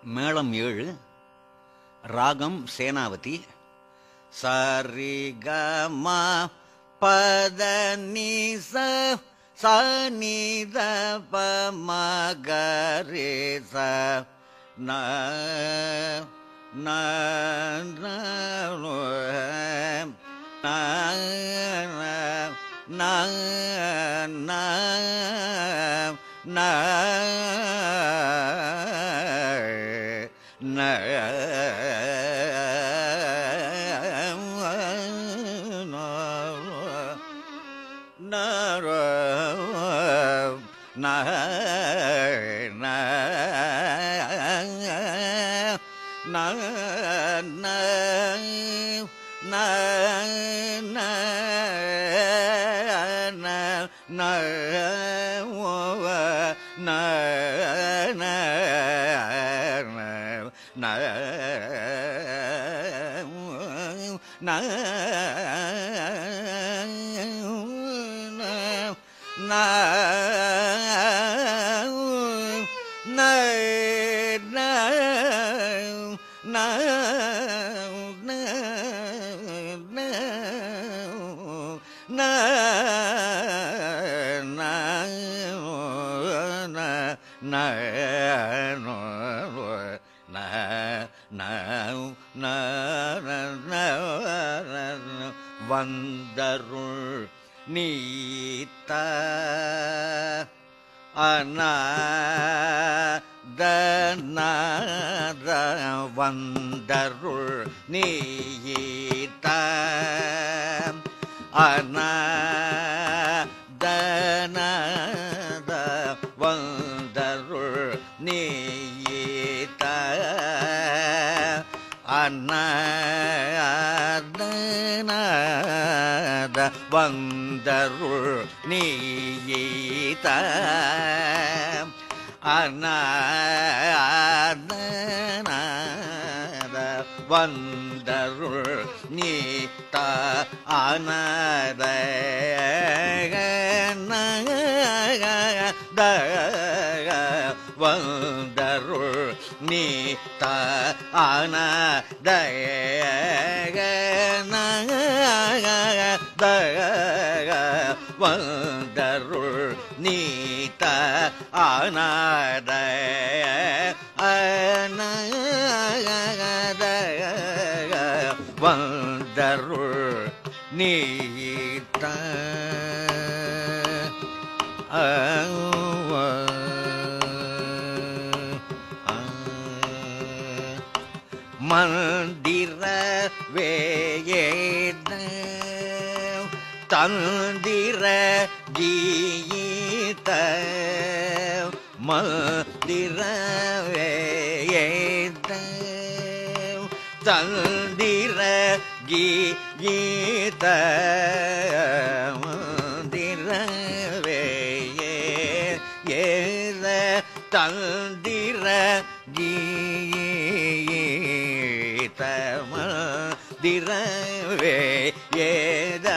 மேளம் ஏழு ராகம் சேனாவதி சரி க ம பத நி ச ச நி த ப ம க ரே ச ந ந ந நு, ந ந ந ந ந வந்தருள் நீத்த அநாத வந்தருள் நீத்த அநாதனத வந்தருள் நீத்த அநாதனத வந்தருள் நீத்த அநாதனத வந்தருள் நீத்த அனத வந்தருள் நீத்த அனதய வந்தருள் நீத்த அனதய அனதய வந்தருள் நீத்த மந்திர வேயேத தந்திர கீத மந்திர வேயேத தந்திர கீத மந்திர வேயே ஏத தந்திர கீத மந்திரவே ஏத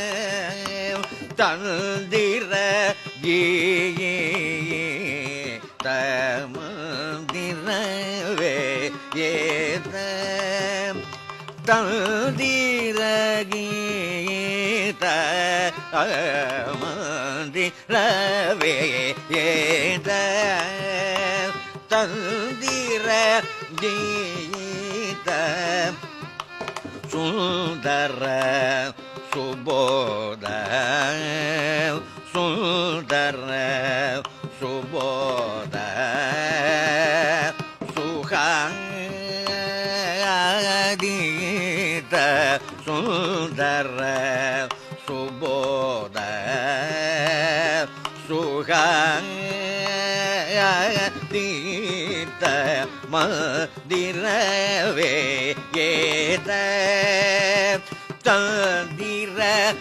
தந்திர கீத மந்திரவே ஏத தந்திர கீத மந்திரவே ஏத தந்திர கீத சுந்தர சுபோத சுந்தர சுபோத சுகாதீத சுந்தர சுபோத சுகாதீத மதிரவே ஏத தந்திர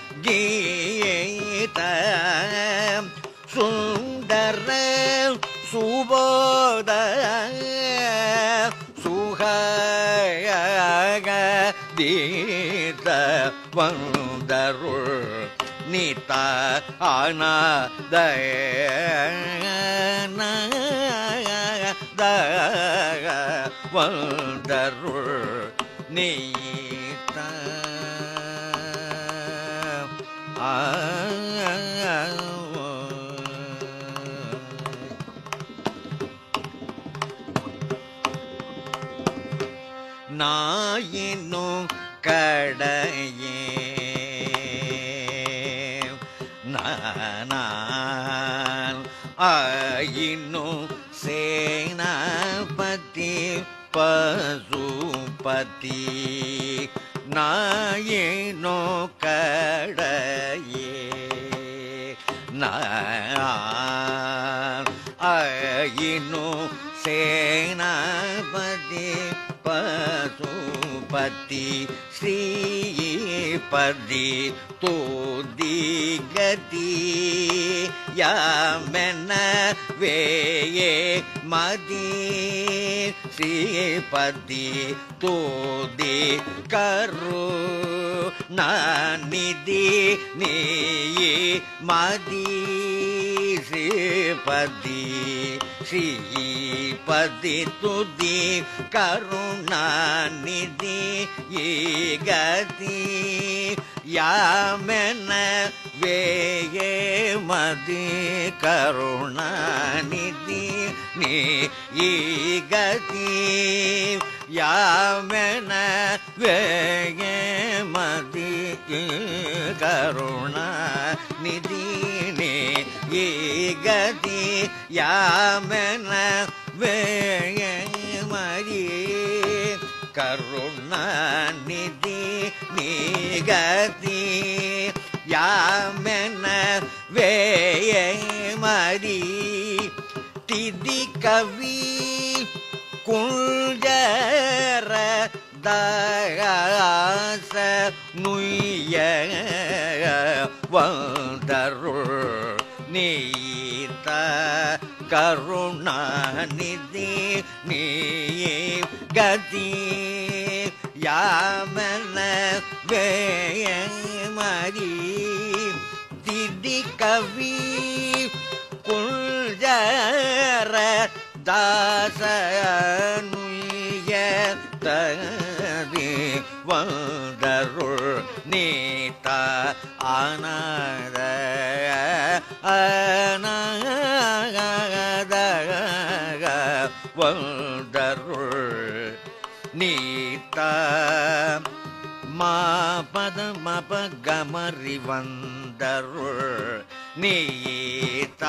கீத சுந்தர சுபோத சுகதீத வந்தருள் நீத்த ஆனதய வந்தருள் நீத்த ஆ நாயினும் கடையே நான் ஆயினும் சேனாபதி பசுபதி நாயினோ கடையே நான் ஆயினோ சேனாபதி பசுபதி ஸ்ரீபதி தோதிகதி யாமென வேயே மதி ஸ்ரீபதி தோதி கரு நிதி நீயே மதி ஸ்ரீபதி ஸ்ரீபதி துதி கருணாநிதி ஏகதி யாமென வேயே மதி கருணாநிதி நீ ஈகதி யாமென வேயே மதி கருணாநிதி நீ ஈகதி யாமென வேயே மதி கருணாநிதி நீகதி யாமென வேய மதி திதி கவி குஞ்சர தாச நுய்ய வந்தருள் நீத்த கருணாநிதி நீ கதி யாமன வேயமரி திதி கவி குஞ்சர தாசனுய ததி வந்தருள் நீத்த ஆனத அநாத வந்தருள் நீத்த மாபத மப கமரி வந்தருள் நீத்த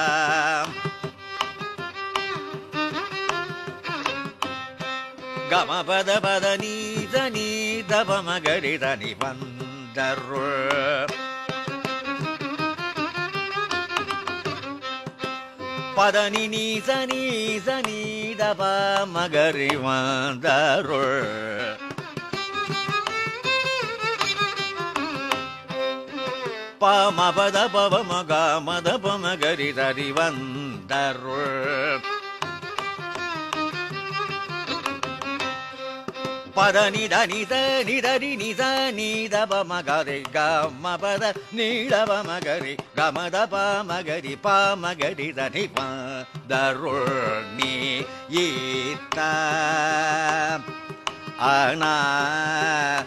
கமபத பத நீத நீத பமகரித நிவந்தருள் பதனி நீச நீச நீத பமகரி வந்தருள் பமபத பவ மக மத பமகரி தரி வந்தருள் பத நித நித நிதரி நித நீத பமகரி கமபத நீள பமகரி கமத பமகரி பமகரி தனி பதருள் நீ ஈத்த அனா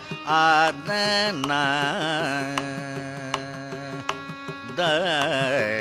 அதன த